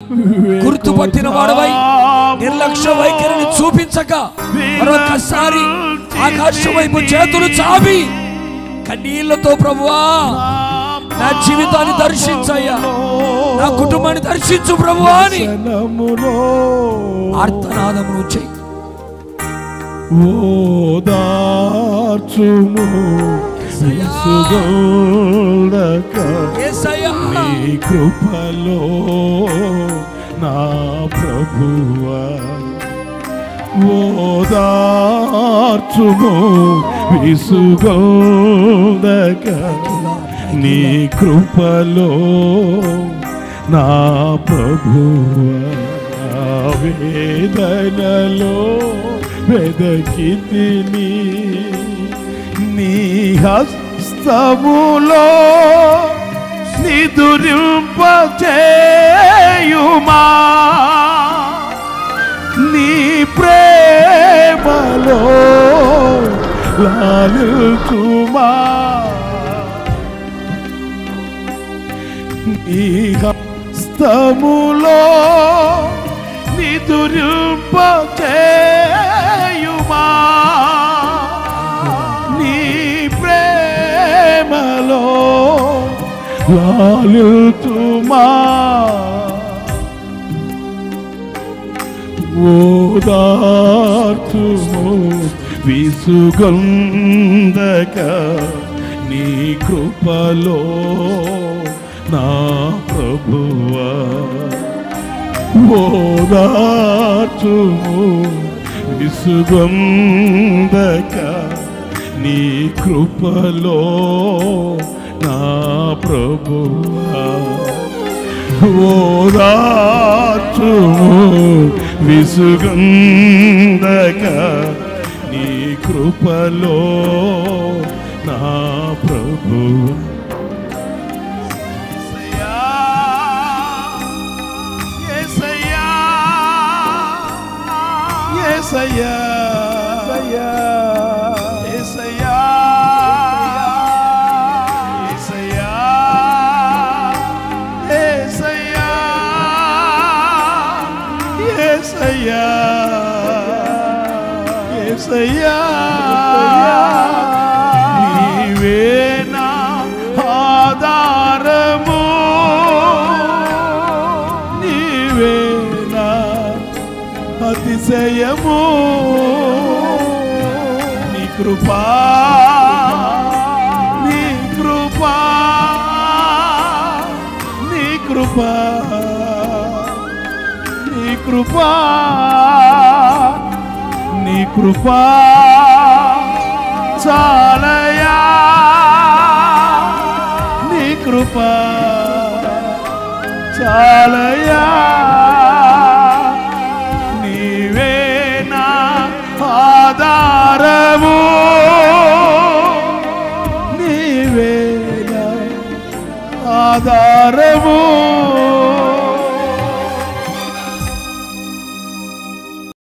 గుర్తుపట్టిన వాడవై నిర్లక్ష్య వైఖరిని చూపించక మరొకసారి ఆకాశం వైపు చేతులు చాపి కన్నీళ్లతో ప్రభువా నా జీవితాన్ని దర్శించయ్యా నా కుటుంబాన్ని దర్శించు ప్రభువా అని జనములో ఆర్తనాదమును చెయ్యి ఓదార్చుము విసుగొల్డక యేసయ్యా నీ కృపలో నా ప్రభువా ఓదార్చుము విసుగొల్డక నీ కృపలో నా ప్రభువా వేదనలో వెదకి తిని నీ హస్తములో నిదురింపచేయుమా నీ ప్రేమలో లాలుకుమా నీ హస్తములో నిదురింపచేయుమా నీ ప్రేమలో లాలుతుమా ఓదార్చుము విసుగందక నీ కృపలో నా ప్రభువా ఓదార్చుము విసుగందక నీ కృపలో నా ప్రభువా ఓదార్చుము విసుగందక నీ కృపలో నా ప్రభువా యేసయ్యా యేసయ్యా యేసయ్యా యేసయ్యా యేసయ్యా యేసయ్యా నీవే నా ఆధారము నీవే నా అతిశయము నీ కృపా నీ కృపా నీ కృపా నీ కృపా నీ కృపా చాలయా నీ కృపా చాలయా నీవే నా ఆధారము నీవే నా ఆధారము